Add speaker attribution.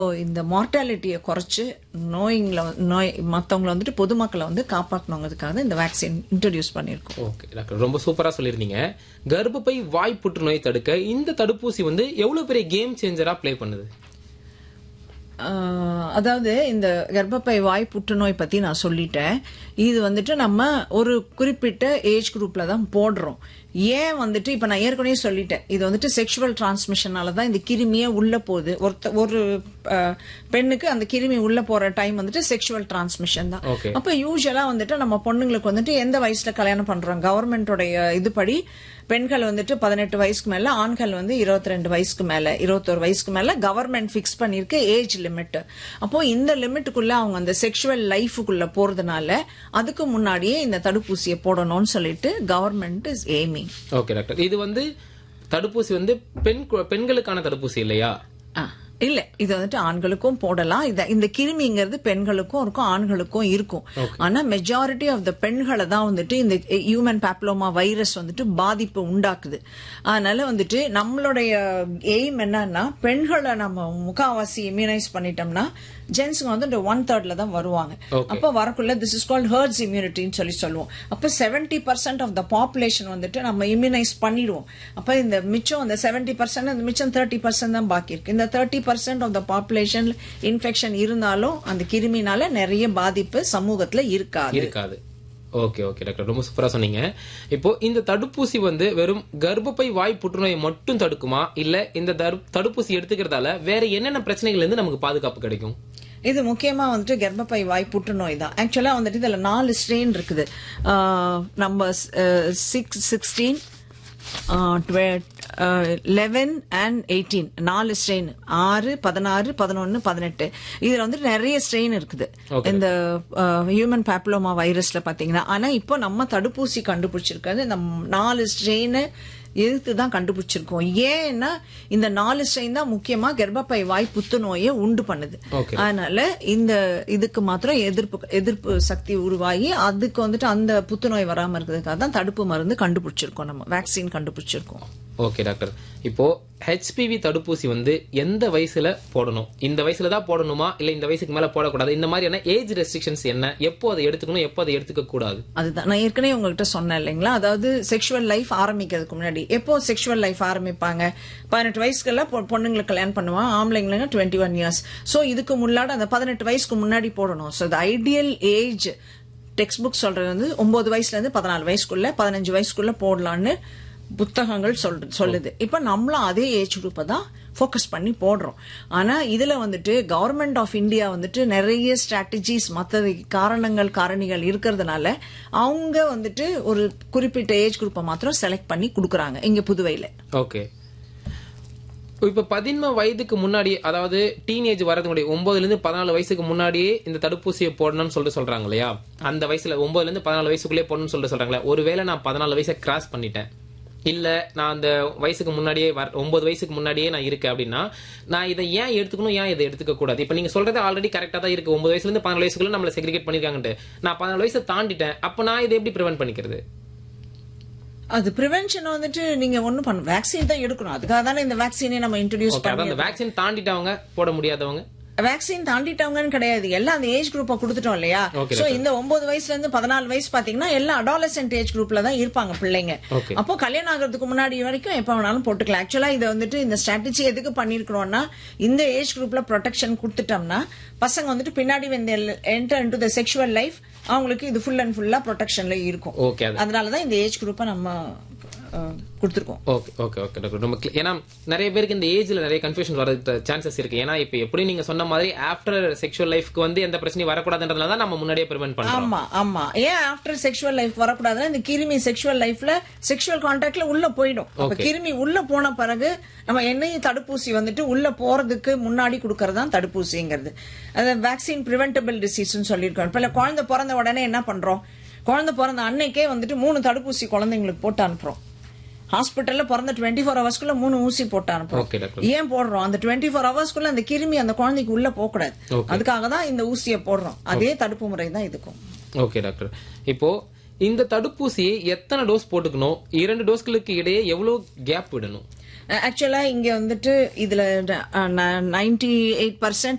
Speaker 1: இந்த மார்டாலிட்டியை குறைச்சு நோய்ங்களை நோய் மற்றவங்களை வந்துட்டு பொதுமக்களை வந்து காப்பாற்றணுங்கிறதுக்காக இந்த வேக்சின் இன்ட்ரடியூஸ் பண்ணியிருக்கோம்
Speaker 2: ஓகே டாக்டர் ரொம்ப சூப்பரா சொல்லியிருந்தீங்க கர்ப்பப்பை வாய் புற்றுநோய் தடுக்க இந்த தடுப்பூசி வந்து எவ்வளவு பெரிய கேம் சேஞ்சரா ப்ளே பண்ணுது
Speaker 1: ஆஹ் அதாவது இந்த கர்ப்பப்பை வாய் புற்றுநோய் பத்தி நான் சொல்லிட்டேன் இது வந்துட்டு நம்ம ஒரு குறிப்பிட்ட ஏஜ் குரூப்ல தான் போடுறோம் ஏன் வந்துட்டு இப்ப நான் ஏற்கனவே சொல்லிட்டேன் இது வந்துட்டு செக்ஷுவல் டிரான்ஸ்மிஷனால தான் இந்த கிருமியே உள்ள போகுது ஒருத்த ஒரு ஆஹ், பெண்ணுக்கு அந்த கிருமி உள்ள போற டைம் வந்துட்டு செக்ஷுவல் டிரான்ஸ்மிஷன் தான்
Speaker 2: Okay.
Speaker 1: அப்ப யூஸ்வலா வந்துட்டு நம்ம பொண்ணுங்களுக்கு வந்துட்டு எந்த வயசுல கல்யாணம் பண்றோம் கவர்மெண்டோடைய இதுபடி பெண்கள் வந்துட்டு பதினெட்டு வயசுக்கு மேல ஆண்கள் வந்து இருபத்தி ரெண்டு வயசுக்கு மேல இருபத்தோரு வயசுக்கு மேல கவர்மெண்ட் ஃபிக்ஸ் பண்ணிருக்கு ஏஜ் லிமிட் அப்போ இந்த லிமிட்டுக்குள்ள அவங்க அந்த செக்ஷுவல் லைஃபுக்குள்ள போறதுனால அதுக்கு முன்னாடியே இந்த தடுப்பூசியை போடணும்னு சொல்லிட்டு government is aiming
Speaker 2: okay doctor இது வந்து தடுப்பூசி வந்து பெண் கு- பெண்களுக்கான தடுப்பூசி இல்லையா
Speaker 1: இல்ல இது வந்துட்டு ஆண்களுக்கும் போடலாம் இத இந்த கிருமிங்கிறது பெண்களுக்கும் இருக்கும் ஆண்களுக்கும் இருக்கும் ஆனா மெஜாரிட்டி ஆஃப் த பெண்களை தான் வந்துட்டு இந்த ஹியூமன் பாப்லோமா வைரஸ் வந்துட்டு பாதிப்பு உண்டாக்குது அதனால வந்துட்டு நம்மளுடைய எய்ம் என்னன்னா பெண்களை நம்ம முக்காவாசி இம்யூனைஸ் பண்ணிட்டோம்னா ஜென்ஸுங்க வந்து இந்த ஒன் தேர்ட்ல தான் வருவாங்க
Speaker 2: Okay.
Speaker 1: அப்ப வரக்குள்ள திஸ் இஸ் கால்ட் ஹர்ட்ஸ் இம்யூனிட்டின்னு சொல்லி சொல்லுவோம் அப்ப seventy percent of the population வந்துட்டு நம்ம இம்யூனைஸ் பண்ணிடுவோம் அப்ப இந்த மிச்சம் அந்த செவன்டி பர்சன்ட் அந்த மிச்சம் தேர்ட்டி பர்சன்ட் தான் பாக்கி இருக்கு இந்த thirty percent of the population infection இருந்தாலும் அந்த கிருமினால நிறைய பாதிப்பு சமூகத்துல இருக்காது
Speaker 2: இருக்காது ஓகே ஓகே டாக்டர் ரொம்ப சூப்பரா சொன்னீங்க இப்போ இந்த தடுப்பூசி வந்து வெறும் கர்ப்பப்பை வாய் புற்றுநோயை மட்டும் தடுக்குமா இல்ல இந்த தடு- தடுப்பூசி எடுத்துக்கிறதால வேற என்னென்ன பிரச்சனைகள்ல இருந்து நமக்கு பாதுகாப்பு கிடைக்கும்
Speaker 1: இது முக்கியமா வந்துட்டு கர்ப்பப்பை வாய் புற்றுநோய் தான் ஆக்சுவலா வந்துட்டு இதுல நாலு ஸ்ட்ரெயின் இருக்குது நம்ம six sixteen eleven and eighteen நாலு ஸ்ட்ரெயின் ஆறு பதினாறு பதினொன்னு பதினெட்டு இதுல வந்து நிறைய ஸ்ட்ரெயின் இருக்குது இந்த ஹியூமன் பாப்புலோமா வைரஸ்ல பாத்தீங்கன்னா ஆனா இப்போ நம்ம தடுப்பூசி கண்டுபிடிச்சிருக்கிறது இந்த நாலு ஸ்ட்ரெயின் எதிர்த்து தான் கண்டுபிடிச்சிருக்கோம் ஏன்னா இந்த நாலு ஸ்ட்ரெயின் தான் முக்கியமா கர்ப்பப்பை வாய் புத்துநோயை உண்டு பண்ணுது
Speaker 2: Okay.
Speaker 1: அதனால இந்த இதுக்கு மாத்திரம் எதிர்ப்பு எதிர்ப்பு சக்தி உருவாகி அதுக்கு வந்துட்டு அந்த புத்துநோய் வராம இருக்கிறதுக்காக தான் தடுப்பு மருந்து கண்டுபிடிச்சிருக்கோம் நம்ம வேக்சின் கண்டுபிடிச்சிருக்கோம்
Speaker 2: ஓகே டாக்டர் இப்போ ஹெச்பிவி தடுப்பூசி வந்து எந்த வயசுல போடணும் இந்த வயசுல தான் போடணுமா இல்ல இந்த வயசுக்கு மேல போடக்கூடாது இந்த மாதிரியான ஏஜ் ரெஸ்ட்ரிக்ஷன்ஸ் என்ன எப்போ அதை எடுத்துக்கணும் எப்போ அதை எடுத்துக்க கூடாது
Speaker 1: அதுதான் நான் ஏற்கனவே உங்ககிட்ட சொன்னேன் இல்லைங்களா அதாவது செக்ஷுவல் லைஃப் ஆரம்பிக்கிறதுக்கு முன்னாடி எப்போ செக்ஷுவல் லைஃப் ஆரம்பிப்பாங்க பதினெட்டு வயசுக்கெல்லாம் பொ- பொண்ணுங்களுக்கு கல்யாணம் பண்ணுவான் ஆம்பளைங்களுக்கு டுவெண்ட்டி ஒன் இயர்ஸ் ஸோ இதுக்கு முன்னாடி அந்த பதினெட்டு வயசுக்கு முன்னாடி போடணும் so the ideal age text book சொல்றது வந்து ஒன்பது வயசுல இருந்து பதினாலு வயசுக்குள்ள பதினஞ்சு வயசுக்குள்ள போடலான்னு புத்தகங்கள் சொல் சொல்லுது இப்ப நம்மளும் அதே ஏஜ் குரூப்பை தான் ஃபோக்கஸ் பண்ணி போடுறோம் ஆனா இதுல வந்துட்டு கவர்மெண்ட் ஆஃப் இந்தியா வந்துட்டு நிறைய ஸ்ட்ராட்டஜிஸ் மற்ற காரணங்கள் காரணிகள் இருக்கிறதுனால அவங்க வந்துட்டு ஒரு குறிப்பிட்ட ஏஜ் குரூப்பை மாத்திரம் செலக்ட் பண்ணி கொடுக்குறாங்க இங்க புதுவையில
Speaker 2: ஓகே இப்ப பதின்ம வயதுக்கு முன்னாடி அதாவது டீனேஜ் வரதுக்கு முன்னாடி ஒன்பதுல இருந்து பதினாலு வயசுக்கு முன்னாடியே இந்த தடுப்பூசியை போடணும்னு சொல்லிட்டு சொல்றாங்க இல்லையா அந்த வயசுல ஒன்பதுல இருந்து பதினாலு வயசுக்குள்ளே போடணும்னு சொல்லிட்டு சொல்றாங்களே ஒருவேளை நான் பதினாலு வயசை கிராஸ் பண்ணிட்டேன் இல்ல நான் அந்த வயசுக்கு முன்னாடியே வர ஒன்பது வயசுக்கு முன்னாடியே நான் இருக்கேன் அப்படின்னா நான் இதை ஏன் எடுத்துக்கணும் ஏன் இதை எடுத்துக்க கூடாது இப்ப நீங்க சொல்றது ஆல்ரெடி கரெக்டா தான் இருக்கு ஒன்பது வயசுல இருந்து பதினாலு வயசுக்குள்ள நம்மள செக்ரிகேட் பண்ணிருக்காங்கன்ட்டு நான் பதினாலு வயசை தாண்டிட்டேன் அப்ப நான் இதை எப்படி ப்ரிவென்ட் பண்ணிக்கிறது
Speaker 1: அது ப்ரிவென்ஷன் வந்துட்டு நீங்க ஒண்ணும் பண்ண வேக்சின் தான் எடுக்கணும் அதுக்காக தானே இந்த வேக்சினே நம்ம இன்ட்ரடியூஸ்
Speaker 2: ஓகே அதான் அந்த வேக்சின் தாண்டிட்டவங்க போட முடியாதவங்க
Speaker 1: வேக்சின் தாண்டிட்டவங்கன்னு கிடையாது எல்லாம் அந்த ஏஜ் குரூப்பை கொடுத்துட்டோம் இல்லையா
Speaker 2: Okay,
Speaker 1: சோ இந்த ஒன்பது வயசுல இருந்து பதினாலு வயசு பாத்தீங்கன்னா எல்லாம் அடாலசென்ட் ஏஜ் குரூப்ல தான் இருப்பாங்க பிள்ளைங்க
Speaker 2: Okay.
Speaker 1: அப்போ கல்யாணம் ஆகிறதுக்கு முன்னாடி வரைக்கும் எப்ப வேணாலும் போட்டுக்கலாம் ஆக்சுவலா இதை வந்துட்டு இந்த ஸ்ட்ராட்டஜி எதுக்கு பண்ணிருக்கிறோம்னா இந்த ஏஜ் குரூப்ல ப்ரொடெக்ஷன் கொடுத்துட்டோம்னா பசங்க வந்துட்டு பின்னாடி வந்து enter into the sexual life அவங்களுக்கு இது ஃபுல் அண்ட் ஃபுல்லா ப்ரொடெக்ஷன்ல இருக்கும்
Speaker 2: ஓகே அது
Speaker 1: அதனாலதான் இந்த ஏஜ் குரூப்பை நம்ம அஹ், கொடுத்திருக்கோம்
Speaker 2: ஓகே ஓகே ஓகே டாக்டர் ரொம்ப clear. ஏன்னா நிறைய பேருக்கு இந்த ஏஜ்ல நிறைய கன்ஃபியூஷன் வரது சான்சஸ் இருக்கு ஏன்னா இப்ப எப்படி நீங்க சொன்ன மாதிரி ஆஃப்டர் செக்ஷுவல் லைஃப்க்கு வந்து எந்த பிரச்சனையும் வரக்கூடாதுன்றதுனால தான் நம்ம முன்னாடியே ப்ரிவென்ட் பண்றோம்
Speaker 1: ஆமா ஆமா ஏன் ஆஃப்டர் செக்ஷுவல் லைஃப் வரக்கூடாதுன்னா இந்த கிருமி செக்ஷுவல் லைஃப்ல செக்ஷுவல் கான்டாக்ட்ல உள்ள போயிடும் அப்ப கிருமி உள்ள போன பிறகு நம்ம என்னையும் தடுப்பூசி வந்துட்டு உள்ள போறதுக்கு முன்னாடி கொடுக்கறது தான் தடுப்பூசிங்கிறது அது வேக்சின் பிரிவென்டபிள் டிசீஸ்னு சொல்லியிருக்கோம் இப்ப குழந்தை பிறந்த உடனே என்ன பண்றோம் குழந்தை பிறந்த அன்னைக்கே வந்துட்டு மூணு தடுப்பூசி குழந்தைங்களுக்கு போட்டு அனுப்புறோம் ஹாஸ்பிட்டல்ல பிறந்த டுவெண்ட்டி ஃபோர் ஹவர்ஸ்க்குள்ள மூணு ஊசி போட்டு அனுப்புறோம்
Speaker 2: ஓகே டாக்டர்
Speaker 1: ஏன் போடுறோம் அந்த டுவெண்ட்டி ஃபோர் ஹவர்ஸ்க்குள்ள அந்த கிருமி அந்த குழந்தைக்கு உள்ள போகக்கூடாது
Speaker 2: Okay.
Speaker 1: அதுக்காக தான் இந்த ஊசியை போடுறோம் அதே தடுப்பு முறை தான் இதுக்கும்
Speaker 2: ஓகே டாக்டர் இப்போ இந்த தடுப்பூசியை எத்தனை டோஸ் போட்டுக்கணும் இரண்டு டோஸ்களுக்கு இடையே எவ்வளவு கேப் விடணும்
Speaker 1: ஆக்சுவலா இங்க வந்துட்டு இதுல நைன்டி எயிட் பர்சன்ட்